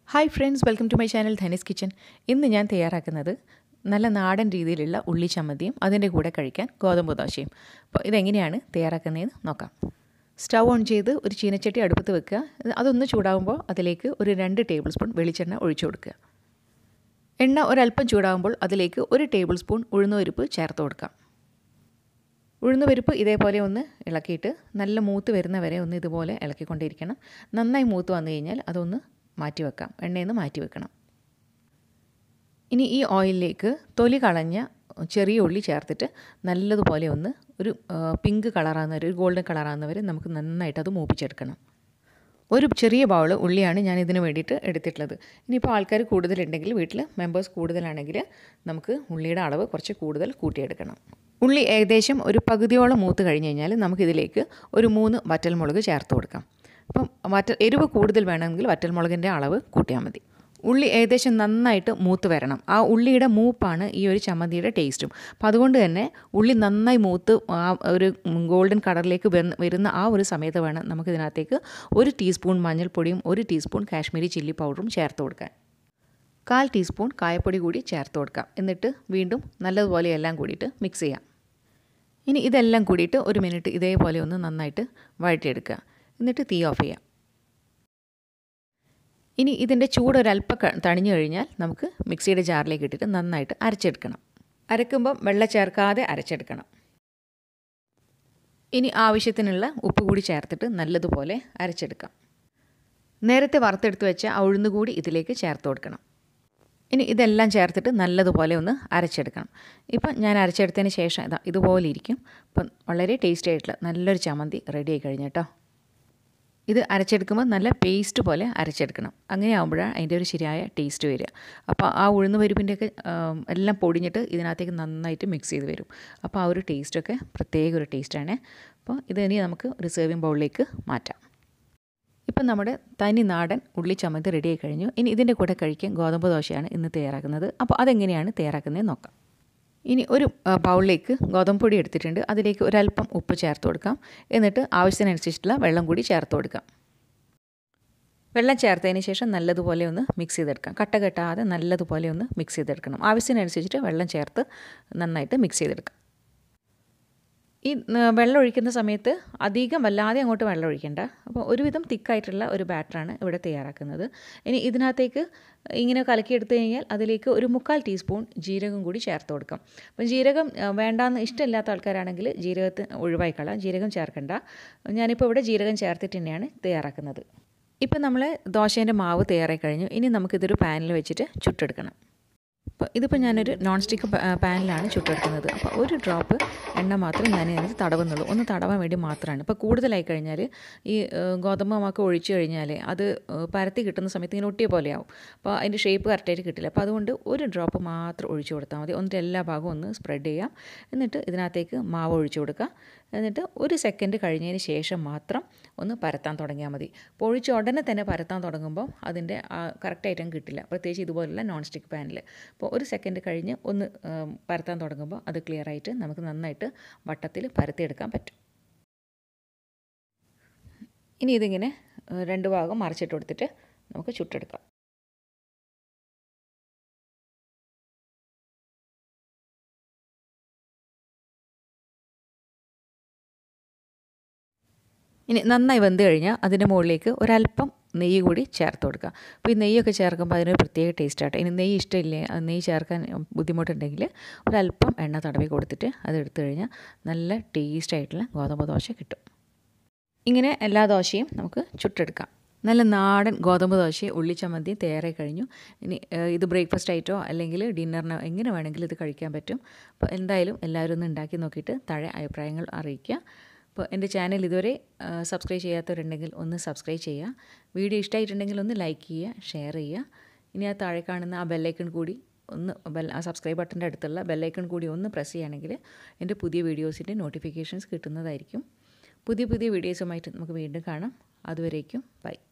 hi friends welcome to my channel Dhanis kitchen ഇന്ന് ഞാൻ തയ്യാറാക്കുന്നത് നല്ല നാടൻ രീതിയിലുള്ള ഉള്ളി ചമ്മന്തിയും അതിൻ്റെ കൂടെ കഴിക്കാൻ ഗോതമ്പ് ദോശയും അപ്പോൾ ഇതെങ്ങനെയാണ് തയ്യാറാക്കുന്നതെന്ന് നോക്കാം സ്റ്റൗ ഓൺ ചെയ്ത് ഒരു ചീനച്ചട്ടി അടുപ്പത്ത് വെക്കുക അതൊന്ന് ചൂടാകുമ്പോൾ അതിലേക്ക് ഒരു രണ്ട് ടേബിൾ സ്പൂൺ വെളിച്ചെണ്ണ ഒഴിച്ചു കൊടുക്കുക എണ്ണ ഒരല്പം ചൂടാകുമ്പോൾ അതിലേക്ക് ഒരു ടേബിൾ സ്പൂൺ ഉഴുന്നുപരിപ്പ് ചേർത്ത് കൊടുക്കാം ഉഴുന്നുപരിപ്പ് ഇതേപോലെ ഒന്ന് ഇളക്കിയിട്ട് നല്ല മൂത്ത് വരുന്ന വരെ ഒന്ന് ഇതുപോലെ ഇളക്കിക്കൊണ്ടിരിക്കണം നന്നായി മൂത്ത് വന്നു കഴിഞ്ഞാൽ അതൊന്ന് മാറ്റി വെക്കാം എണ്ണയിൽ നിന്ന് മാറ്റി വെക്കണം ഇനി ഈ ഓയിലിലേക്ക് തൊലി കളഞ്ഞ ചെറിയ ഉള്ളി ചേർത്തിട്ട് നല്ലതുപോലെ ഒന്ന് ഒരു പിങ്ക് കളറാകുന്ന വരെ ഒരു ഗോൾഡൻ കളറാകുന്ന വരെ നമുക്ക് നന്നായിട്ട് അത് മൂപ്പിച്ചെടുക്കണം ഒരു ചെറിയ ബൗൾ ഉള്ളിയാണ് ഞാൻ ഇതിന് വേണ്ടിയിട്ട് എടുത്തിട്ടുള്ളത് ഇനിയിപ്പോൾ ആൾക്കാർ കൂടുതലുണ്ടെങ്കിൽ വീട്ടിൽ മെമ്പേഴ്സ് കൂടുതലാണെങ്കിൽ നമുക്ക് ഉള്ളിയുടെ അളവ് കുറച്ച് കൂടുതൽ കൂട്ടിയെടുക്കണം ഉള്ളി ഏകദേശം ഒരു പകുതിയോളം മൂത്ത് കഴിഞ്ഞ് കഴിഞ്ഞാൽ നമുക്കിതിലേക്ക് ഒരു മൂന്ന് വറ്റൽമുളക് ചേർത്ത് കൊടുക്കാം അപ്പം വറ്റ എരിവ് കൂടുതൽ വേണമെങ്കിൽ വറ്റൽമുളകിൻ്റെ അളവ് കൂട്ടിയാൽ മതി ഉള്ളി ഏകദേശം നന്നായിട്ട് മൂത്ത് വരണം ആ ഉള്ളിയുടെ മൂപ്പാണ് ഈ ഒരു ചമ്മന്തിയുടെ ടേസ്റ്റും അപ്പം അതുകൊണ്ട് തന്നെ ഉള്ളി നന്നായി മൂത്ത് ആ ഒരു ഗോൾഡൻ കളറിലേക്ക് വരുന്ന ആ ഒരു സമയത്ത് വേണം നമുക്കിതിനകത്തേക്ക് ഒരു ടീസ്പൂൺ മഞ്ഞൾപ്പൊടിയും ഒരു ടീസ്പൂൺ കാശ്മീരി ചില്ലി പൗഡറും ചേർത്ത് കൊടുക്കാൻ കാൽ ടീസ്പൂൺ കായപ്പൊടി കൂടി ചേർത്ത് കൊടുക്കാം എന്നിട്ട് വീണ്ടും നല്ലതുപോലെ എല്ലാം കൂടിയിട്ട് മിക്സ് ചെയ്യാം ഇനി ഇതെല്ലാം കൂടിയിട്ട് ഒരു മിനിറ്റ് ഇതേപോലെ ഒന്ന് നന്നായിട്ട് വഴറ്റിയെടുക്കുക എന്നിട്ട് തീ ഓഫ് ചെയ്യാം ഇനി ഇതിൻ്റെ ചൂട് ഒരല്പം തണിഞ്ഞു കഴിഞ്ഞാൽ നമുക്ക് മിക്സിയുടെ ജാറിലേക്ക് ഇട്ടിട്ട് നന്നായിട്ട് അരച്ചെടുക്കണം അരക്കുമ്പം വെള്ളം ചേർക്കാതെ അരച്ചെടുക്കണം ഇനി ആവശ്യത്തിനുള്ള ഉപ്പ് കൂടി ചേർത്തിട്ട് നല്ലതുപോലെ അരച്ചെടുക്കാം നേരത്തെ വറുത്തെടുത്ത് വെച്ച ആ ഉഴുന്നുകൂടി ഇതിലേക്ക് ചേർത്ത് കൊടുക്കണം ഇനി ഇതെല്ലാം ചേർത്തിട്ട് നല്ലതുപോലെ ഒന്ന് അരച്ചെടുക്കണം ഇപ്പം ഞാൻ അരച്ചെടുത്തതിന് ശേഷം ഇതാ ഇതുപോലെ ഇരിക്കും അപ്പം വളരെ ടേസ്റ്റി ആയിട്ടുള്ള നല്ലൊരു ചമ്മന്തി റെഡി ആയി കഴിഞ്ഞു കേട്ടോ ഇത് അരച്ചെടുക്കുമ്പോൾ നല്ല പേസ്റ്റ് പോലെ അരച്ചെടുക്കണം അങ്ങനെ ആകുമ്പോഴാണ് അതിൻ്റെ ഒരു ശരിയായ ടേസ്റ്റ് വരിക അപ്പോൾ ആ ഉഴുന്ന് പരിപ്പിൻ്റെയൊക്കെ എല്ലാം പൊടിഞ്ഞിട്ട് ഇതിനകത്തേക്ക് നന്നായിട്ട് മിക്സ് ചെയ്ത് വരും അപ്പോൾ ആ ഒരു ടേസ്റ്റൊക്കെ പ്രത്യേക ഒരു ടേസ്റ്റാണ് അപ്പോൾ ഇത് ഇനി നമുക്ക് ഒരു സെർവിങ് ബൗളിലേക്ക് മാറ്റാം ഇപ്പം നമ്മുടെ തനി നാടൻ ഉള്ളി ചമ്മന്തി റെഡി ആയി കഴിഞ്ഞു ഇനി ഇതിൻ്റെ കൂടെ കഴിക്കാൻ ഗോതമ്പ് ദോശയാണ് ഇന്ന് തയ്യാറാക്കുന്നത് അപ്പോൾ അതെങ്ങനെയാണ് തയ്യാറാക്കുന്നത് നോക്കാം ഇനി ഒരു ബൗളിലേക്ക് ഗോതമ്പ് പൊടി എടുത്തിട്ടുണ്ട് അതിലേക്ക് ഒരല്പം ഉപ്പ് ചേർത്ത് കൊടുക്കാം എന്നിട്ട് ആവശ്യത്തിനനുസരിച്ചിട്ടുള്ള വെള്ളം കൂടി ചേർത്ത് കൊടുക്കാം വെള്ളം ചേർത്തതിന് ശേഷം നല്ലതുപോലെ ഒന്ന് മിക്സ് ചെയ്തെടുക്കാം കട്ട കെട്ടാതെ നല്ലതുപോലെ ഒന്ന് മിക്സ് ചെയ്തെടുക്കണം ആവശ്യത്തിനനുസരിച്ചിട്ട് വെള്ളം ചേർത്ത് നന്നായിട്ട് മിക്സ് ചെയ്തെടുക്കാം ഈ വെള്ളം ഒഴിക്കുന്ന സമയത്ത് അധികം വല്ലാതെ അങ്ങോട്ട് വെള്ളം ഒഴിക്കേണ്ട അപ്പോൾ ഒരുവിധം തിക്കായിട്ടുള്ള ഒരു ബാറ്ററാണ് ഇവിടെ തയ്യാറാക്കുന്നത് ഇനി ഇതിനകത്തേക്ക് ഇങ്ങനെ കലക്കിയെടുത്തു കഴിഞ്ഞാൽ അതിലേക്ക് ഒരു മുക്കാൽ ടീസ്പൂൺ ജീരകം കൂടി ചേർത്ത് കൊടുക്കാം അപ്പം ജീരകം വേണ്ടാന്ന് ഇഷ്ടമില്ലാത്ത ആൾക്കാരാണെങ്കിൽ ജീരകത്തിന് ഒഴിവായിക്കളാം ജീരകം ചേർക്കണ്ട ഞാനിപ്പോൾ ഇവിടെ ജീരകം ചേർത്തിട്ട് തന്നെയാണ് തയ്യാറാക്കുന്നത് ഇപ്പം നമ്മൾ ദോശേൻ്റെ മാവ് തയ്യാറായി കഴിഞ്ഞു ഇനി നമുക്കിതൊരു പാനിൽ വെച്ചിട്ട് ചുട്ടെടുക്കണം അപ്പോൾ ഇതിപ്പോൾ ഞാനൊരു നോൺ സ്റ്റിക്ക് പാനിലാണ് ചുട്ടെടുക്കുന്നത് അപ്പോൾ ഒരു ഡ്രോപ്പ് എണ്ണ മാത്രം ഞാൻ ഇതിനകത്ത് തടവുന്നുള്ളൂ ഒന്ന് തടവാൻ വേണ്ടി മാത്രമാണ് ഇപ്പോൾ കൂടുതലായി കഴിഞ്ഞാൽ ഈ ഗോതമ്പ് മാക്ക് ഒഴിച്ചു കഴിഞ്ഞാൽ അത് പരത്തി കിട്ടുന്ന സമയത്ത് ഇങ്ങനെ ഒട്ടിയ പോലെയാവും അപ്പോൾ അതിൻ്റെ ഷേപ്പ് കറക്റ്റായിട്ട് കിട്ടില്ല അപ്പോൾ അതുകൊണ്ട് ഒരു ഡ്രോപ്പ് മാത്രം ഒഴിച്ചു കൊടുത്താൽ മതി എന്നിട്ട് എല്ലാ ഭാഗവും ഒന്ന് സ്പ്രെഡ് ചെയ്യാം എന്നിട്ട് ഇതിനകത്തേക്ക് മാവ് ഒഴിച്ചു കൊടുക്കുക എന്നിട്ട് ഒരു സെക്കൻഡ് കഴിഞ്ഞതിന് ശേഷം മാത്രം ഒന്ന് പരത്താൻ തുടങ്ങിയാൽ മതി അപ്പോൾ ഒഴിച്ച് ഉടനെ തന്നെ പരത്താൻ തുടങ്ങുമ്പോൾ അതിൻ്റെ കറക്റ്റായിട്ടും കിട്ടില്ല പ്രത്യേകിച്ച് ഇതുപോലുള്ള നോൺ സ്റ്റിക്ക് പാനിൽ അപ്പോൾ ഒരു സെക്കൻഡ് കഴിഞ്ഞ് ഒന്ന് പരത്താൻ തുടങ്ങുമ്പോൾ അത് ക്ലിയർ ആയിട്ട് നമുക്ക് നന്നായിട്ട് വട്ടത്തിൽ പരത്തിയെടുക്കാൻ പറ്റും ഇനി ഇതിങ്ങനെ രണ്ട് ഭാഗം മറിച്ചിട്ട് കൊടുത്തിട്ട് നമുക്ക് ചുട്ടെടുക്കാം ഇനി നന്നായി വെന്ത് കഴിഞ്ഞാൽ അതിൻ്റെ മുകളിലേക്ക് ഒരല്പം നെയ്യ് കൂടി ചേർത്ത് കൊടുക്കുക അപ്പോൾ ഈ നെയ്യൊക്കെ ചേർക്കുമ്പോൾ അതിനൊരു പ്രത്യേക ടേസ്റ്റ് ആട്ടെ ഇനി നെയ്യ് ഇഷ്ടമില്ലേ അത് നെയ്യ് ചേർക്കാൻ ബുദ്ധിമുട്ടുണ്ടെങ്കിൽ ഒരല്പം എണ്ണ തടവി കൊടുത്തിട്ട് അത് എടുത്തു കഴിഞ്ഞാൽ നല്ല ടേസ്റ്റ് ആയിട്ടുള്ള ഗോതമ്പ് ദോശ കിട്ടും ഇങ്ങനെ എല്ലാ ദോശയും നമുക്ക് ചുട്ടെടുക്കാം നല്ല നാടൻ ഗോതമ്പ് ദോശ ഉള്ളിച്ചമ്മന്തി തയ്യാറായി കഴിഞ്ഞു ഇനി ഇത് ബ്രേക്ക്ഫാസ്റ്റ് ആയിട്ടോ അല്ലെങ്കിൽ ഡിന്നറിനോ എങ്ങനെ വേണമെങ്കിലും ഇത് കഴിക്കാൻ പറ്റും അപ്പോൾ എന്തായാലും എല്ലാവരും ഒന്ന് ഉണ്ടാക്കി നോക്കിയിട്ട് താഴെ അഭിപ്രായങ്ങൾ അറിയിക്കുക അപ്പോൾ എൻ്റെ ചാനൽ ഇതുവരെ സബ്സ്ക്രൈബ് ചെയ്യാത്തവരുണ്ടെങ്കിൽ ഒന്ന് സബ്സ്ക്രൈബ് ചെയ്യുക വീഡിയോ ഇഷ്ടമായിട്ടുണ്ടെങ്കിൽ ഒന്ന് ലൈക്ക് ചെയ്യുക ഷെയർ ചെയ്യുക ഇനി ആ താഴെ കാണുന്ന ആ ബെല്ലൈക്കൺ കൂടി ഒന്ന് ബെൽ ആ സബ്സ്ക്രൈബ് ബട്ടൻ്റെ അടുത്തുള്ള ബെല്ലൈക്കൺ കൂടി ഒന്ന് പ്രസ് ചെയ്യുകയാണെങ്കിൽ എൻ്റെ പുതിയ വീഡിയോസിൻ്റെ നോട്ടിഫിക്കേഷൻസ് കിട്ടുന്നതായിരിക്കും പുതിയ പുതിയ വീഡിയോസുമായിട്ട് നമുക്ക് വീണ്ടും കാണാം അതുവരേക്കും ബൈ